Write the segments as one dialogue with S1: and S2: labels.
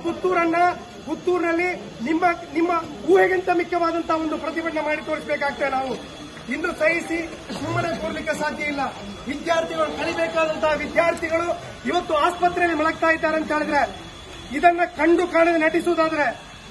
S1: ಪುತ್ತೂರನ್ನ ಪುತ್ತೂರಿನಲ್ಲಿ ನಿಮ್ಮ ನಿಮ್ಮ ಊಹೆಗಿಂತ ಮುಖ್ಯವಾದಂತಹ ಒಂದು ಪ್ರತಿಭಟನೆ ಮಾಡಿ ತೋರಿಸಬೇಕಾಗ್ತದೆ ನಾವು ಇನ್ನು ಸಹಿಸಿ ಸುಮ್ಮನೆ ಕೂರ್ಲಿಕ್ಕೆ ಸಾಧ್ಯ ಇಲ್ಲ ವಿದ್ಯಾರ್ಥಿಗಳು ಕಲಿಬೇಕಾದಂತಹ ವಿದ್ಯಾರ್ಥಿಗಳು ಇವತ್ತು ಆಸ್ಪತ್ರೆಯಲ್ಲಿ ಮಲಗ್ತಾ ಇದ್ದಾರೆ ಅಂತ ಹೇಳಿದ್ರೆ ಇದನ್ನ ಕಂಡು ಕಾಣದೆ ನಟಿಸುವುದಾದ್ರೆ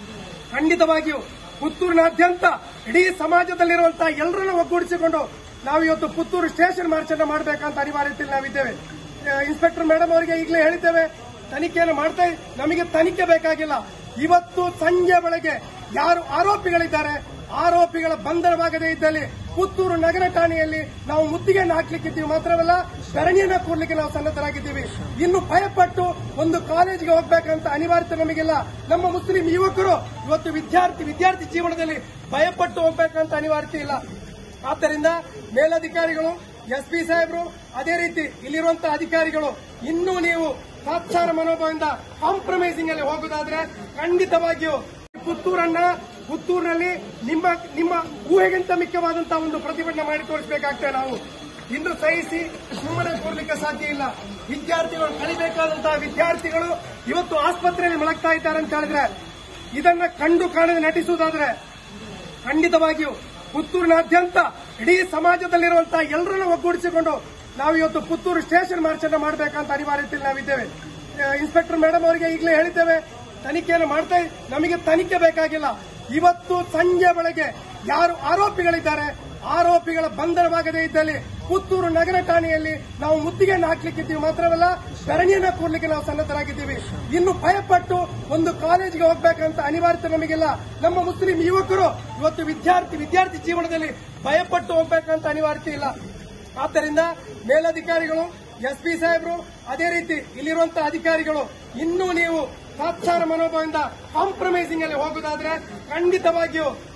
S1: ಖಂಡಿತವಾಗಿಯೂ ಪುತ್ತೂರಿನಾದ್ಯಂತ ಇಡೀ ಸಮಾಜದಲ್ಲಿರುವಂತಹ ಎಲ್ಲರನ್ನು ಒಗ್ಗೂಡಿಸಿಕೊಂಡು ನಾವು ಇವತ್ತು ಪುತ್ತೂರು ಸ್ಟೇಷನ್ ಮಾರ್ಚ್ ಅನ್ನು ಮಾಡಬೇಕಂತ ಅನಿವಾರ್ಯತೆಯಲ್ಲಿ ನಾವಿದ್ದೇವೆ ಆ, ಇನ್ಸ್ಪೆಕ್ಟರ್ ಮೇಡಮ್ ಅವರಿಗೆ ಈಗಲೇ ಹೇಳಿದ್ದೇವೆ ತನಿಖೆಯನ್ನು ಮಾಡ್ತಾ ನಮಗೆ ತನಿಖೆ ಬೇಕಾಗಿಲ್ಲ ಇವತ್ತು ಸಂಜೆ ಬೆಳಗ್ಗೆ ಯಾರು ಆರೋಪಿಗಳಿದ್ದಾರೆ ಆರೋಪಿಗಳ ಬಂಧನವಾಗದೇ ಇದ್ದಲ್ಲಿ ಪುತ್ತೂರು ನಗರ ಠಾಣೆಯಲ್ಲಿ ನಾವು ಮುತ್ತಿಗೆಯನ್ನು ಹಾಕ್ಲಿಕ್ಕಿದ್ದೀವಿ ಮಾತ್ರವಲ್ಲ ಧರಣಿಯನ್ನ ಕೂರ್ಲಿಕ್ಕೆ ನಾವು ಸನ್ನದ್ಧರಾಗಿದ್ದೀವಿ ಇನ್ನು ಭಯಪಟ್ಟು ಒಂದು ಕಾಲೇಜಿಗೆ ಹೋಗ್ಬೇಕಂತ ಅನಿವಾರ್ಯತೆ ನಮಗಿಲ್ಲ ನಮ್ಮ ಮುಸ್ಲಿಂ ಯುವಕರು ಇವತ್ತು ವಿದ್ಯಾರ್ಥಿ ವಿದ್ಯಾರ್ಥಿ ಜೀವನದಲ್ಲಿ ಭಯಪಟ್ಟು ಹೋಗ್ಬೇಕಂತ ಅನಿವಾರ್ಯತೆ ಇಲ್ಲ ಆದ್ದರಿಂದ ಮೇಲಧಿಕಾರಿಗಳು ಎಸ್ ಪಿ ಸಾಹೇಬರು ಅದೇ ರೀತಿ ಇಲ್ಲಿರುವಂತಹ ಅಧಿಕಾರಿಗಳು ಇನ್ನೂ ನೀವು ತಾತ್ಸಾರ ಮನೋಭಾವದಿಂದ ಕಾಂಪ್ರಮೈಸಿಂಗ್ ಅಲ್ಲಿ ಹೋಗುದಾದ್ರೆ ಖಂಡಿತವಾಗಿಯೂ ಪುತ್ತೂರನ್ನ ಪುತ್ತೂರಿನಲ್ಲಿ ನಿಮ್ಮ ನಿಮ್ಮ ಊಹೆಗಿಂತ ಮುಖ್ಯವಾದಂತಹ ಒಂದು ಪ್ರತಿಭಟನೆ ಮಾಡಿ ತೋರಿಸಬೇಕಾಗ್ತದೆ ನಾವು ಇನ್ನು ಸಹಿಸಿ ಸುಮ್ಮನೆ ಕೂರ್ಲಿಕ್ಕೆ ಸಾಧ್ಯ ಇಲ್ಲ ವಿದ್ಯಾರ್ಥಿಗಳು ಕಲಿಬೇಕಾದಂತಹ ವಿದ್ಯಾರ್ಥಿಗಳು ಇವತ್ತು ಆಸ್ಪತ್ರೆಯಲ್ಲಿ ಮಲಗ್ತಾ ಇದ್ದಾರೆ ಅಂತ ಹೇಳಿದ್ರೆ ಇದನ್ನ ಕಂಡು ಕಾಣದೆ ನಟಿಸುವುದಾದ್ರೆ ಖಂಡಿತವಾಗಿಯೂ ಪುತ್ತೂರಿನಾದ್ಯಂತ ಇಡೀ ಸಮಾಜದಲ್ಲಿರುವಂತಹ ಎಲ್ಲರನ್ನು ಒಗ್ಗೂಡಿಸಿಕೊಂಡು ನಾವು ಇವತ್ತು ಪುತ್ತೂರು ಸ್ಟೇಷನ್ ಮಾರ್ಚ್ ಅನ್ನು ಮಾಡಬೇಕಂತ ಅನಿವಾರ್ಯತೆಯಲ್ಲಿ ನಾವಿದ್ದೇವೆ ಆ, ಇನ್ಸ್ಪೆಕ್ಟರ್ ಮೇಡಮ್ ಅವರಿಗೆ ಈಗಲೇ ಹೇಳಿದ್ದೇವೆ ತನಿಖೆಯನ್ನು ಮಾಡ್ತಾ ನಮಗೆ ತನಿಖೆ ಬೇಕಾಗಿಲ್ಲ ಇವತ್ತು ಸಂಜೆ ಬೆಳಗ್ಗೆ ಯಾರು ಆರೋಪಿಗಳಿದ್ದಾರೆ ಆರೋಪಿಗಳ ಬಂಧನವಾಗದೇ ಇದ್ದಲ್ಲಿ ಪುತ್ತೂರು ನಗರ ಠಾಣೆಯಲ್ಲಿ ನಾವು ಮುತ್ತಿಗೆಯನ್ನು ಹಾಕ್ಲಿಕ್ಕಿದ್ದೀವಿ ಮಾತ್ರವಲ್ಲ ಧರಣಿಯನ್ನ ಕೂರ್ಲಿಕ್ಕೆ ನಾವು ಸನ್ನದ್ಧರಾಗಿದ್ದೀವಿ ಇನ್ನು ಭಯಪಟ್ಟು ಒಂದು ಕಾಲೇಜಿಗೆ ಹೋಗ್ಬೇಕಂತ ಅನಿವಾರ್ಯತೆ ನಮಗಿಲ್ಲ ನಮ್ಮ ಮುಸ್ಲಿಂ ಯುವಕರು ಇವತ್ತು ವಿದ್ಯಾರ್ಥಿ ವಿದ್ಯಾರ್ಥಿ ಜೀವನದಲ್ಲಿ ಭಯಪಟ್ಟು ಹೋಗ್ಬೇಕಂತ ಅನಿವಾರ್ಯತೆ ಇಲ್ಲ ಆದ್ದರಿಂದ ಮೇಲಧಿಕಾರಿಗಳು ಎಸ್ ಪಿ ಸಾಹೇಬರು ಅದೇ ರೀತಿ ಇಲ್ಲಿರುವಂತಹ ಅಧಿಕಾರಿಗಳು ಇನ್ನೂ ನೀವು ತಾತ್ಸಾರ ಮನೋಭಾವದಿಂದ ಕಾಂಪ್ರಮೈಸಿಂಗ್ ಅಲ್ಲಿ ಹೋಗುದಾದ್ರೆ ಖಂಡಿತವಾಗಿಯೂ